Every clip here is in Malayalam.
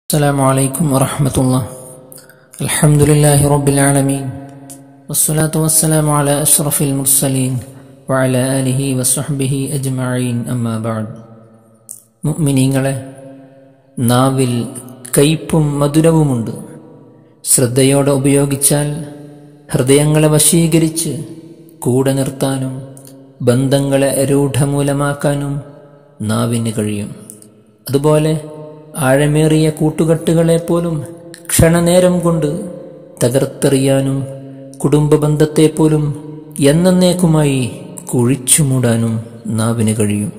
السلام عليكم ورحمة الله الحمد لله رب العالمين والصلاة والسلام على أشرف المرسلين وعلى آله وصحبه أجمعين أما بعد മുഅ്മിനീങ്ങളെ നാവിൽ കയ്പും മധുരവുമുണ്ട് ശ്രദ്ധയോടെ ഉപയോഗിച്ചാൽ ഹൃദയങ്ങളെ വശീകരിച്ച് കൂടെ നിർത്താനും ബന്ധങ്ങളെ രൂഢമൂലമാക്കാനും നാവിന് കഴിയും അതുപോലെ ആഴമേറിയ കൂട്ടുകെട്ടുകളെപ്പോലും ക്ഷണനേരം കൊണ്ട് തകർത്തെറിയാനും കുടുംബ ബന്ധത്തെപ്പോലും എന്നേക്കുമായി കുഴിച്ചുമൂടാനും നാവിന് കഴിയും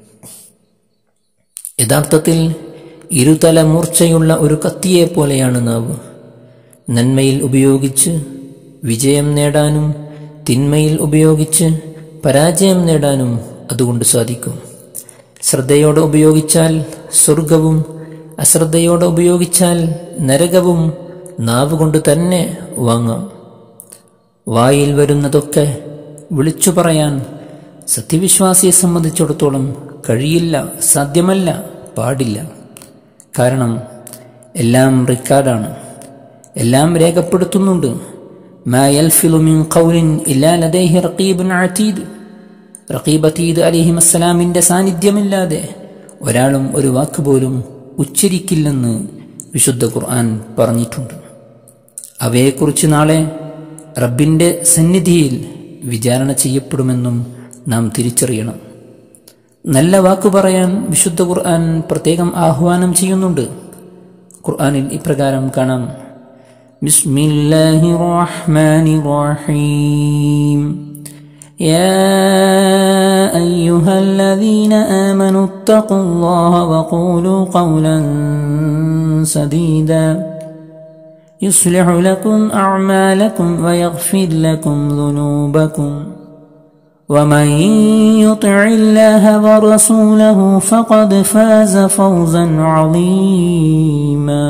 യഥാർത്ഥത്തിൽ ഇരുതല മൂർച്ചയുള്ള ഒരു കത്തിയെ പോലെയാണ് നാവ് നന്മയിൽ ഉപയോഗിച്ച് വിജയം നേടാനും തിന്മയിൽ ഉപയോഗിച്ച് പരാജയം നേടാനും അതുകൊണ്ട് സാധിക്കും ശ്രദ്ധയോടെ ഉപയോഗിച്ചാൽ സ്വർഗവും അശ്രദ്ധയോടെ ഉപയോഗിച്ചാൽ നരകവും നാവ് കൊണ്ട് തന്നെ വാങ്ങാം വായിൽ വരുന്നതൊക്കെ വിളിച്ചു പറയാൻ സത്യവിശ്വാസിയെ സംബന്ധിച്ചിടത്തോളം കഴിയില്ല സാധ്യമല്ല പാടില്ല കാരണം എല്ലാം റെക്കോർഡാണ് എല്ലാം രേഖപ്പെടുത്തുന്നുണ്ട് മാ യൽഫിലു മിൻ ഖൗലിൻ ഇല്ലാ ലദൈഹി റഖീബുൻ അതീദ് റഖീബത്തീദ് അലിഹിമസ്സലാമിൻ്റെ സാന്നിധ്യമില്ലാതെ ഒരാളും ഒരു വാക്ക് പോലും ഉച്ചരിക്കില്ലെന്ന് വിശുദ്ധ ഖുർആൻ പറഞ്ഞിട്ടുണ്ട് അവയെക്കുറിച്ച് നാളെ റബ്ബിൻ്റെ സന്നിധിയിൽ വിചാരണ ചെയ്യപ്പെടുമെന്നും നാം തിരിച്ചറിയണം നല്ല വാക്ക് പറയാൻ വിശുദ്ധ ഖുർആൻ പ്രത്യേകം ആഹ്വാനം ചെയ്യുന്നുണ്ട് ഖുർആനിൽ ഇപ്രകാരം കാണാം ബിസ്മില്ലാഹിർ റഹ്മാനിർ റഹീം يا أيها الذين آمنوا اتقوا الله وقولوا قولا سديدا يصلح لكم أعمالكم ويغفر لكم ذنوبكم ومن يطع الله ورسوله فقد فاز فوزا عظيما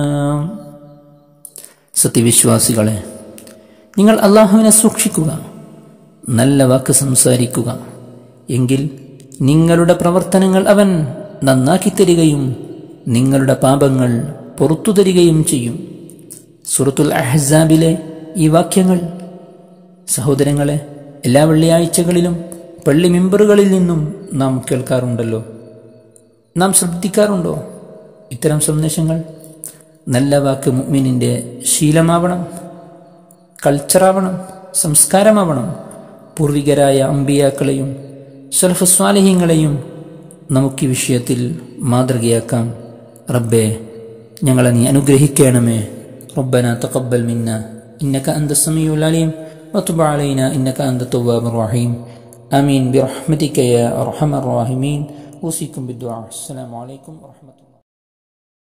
സത്യവിശ്വാസികളെ നിങ്ങൾ അള്ളാഹുവിനെ സൂക്ഷിക്കുക നല്ല വാക്ക് സംസാരിക്കുക എങ്കിൽ നിങ്ങളുടെ പ്രവർത്തനങ്ങൾ അവൻ നന്നാക്കി തരികയും നിങ്ങളുടെ പാപങ്ങൾ പുറത്തു തരികയും ചെയ്യും സുറത്തുൽ അഹ്സാബിലെ ഈ വാക്യങ്ങൾ സഹോദരങ്ങളെ എല്ലാ വെള്ളിയാഴ്ചകളിലും പള്ളി മെമ്പറുകളിൽ നിന്നും നാം കേൾക്കാറുണ്ടല്ലോ നാം ശ്രദ്ധിക്കാറുണ്ടോ ഇത്തരം സന്ദേശങ്ങൾ നല്ല വാക്ക് മുഅ്മിനിൻ്റെ ശീലമാവണം കൾച്ചറാവണം സംസ്കാരമാവണം പൂർവികരായ അമ്പിയാക്കളെയും സൽഫസ്വാലഹ്യങ്ങളെയും നമുക്ക് ഈ വിഷയത്തിൽ മാതൃകയാക്കാം റബ്ബെ ഞങ്ങളെ നീ അനുഗ്രഹിക്കണമേ ربنا تقبل منا إنك أنت السميع العليم وتب علينا إنك أنت التواب الرحيم آمين برحمتك يا أرحم الراحمين أوصيكم بالدعاء السلام عليكم ورحمة الله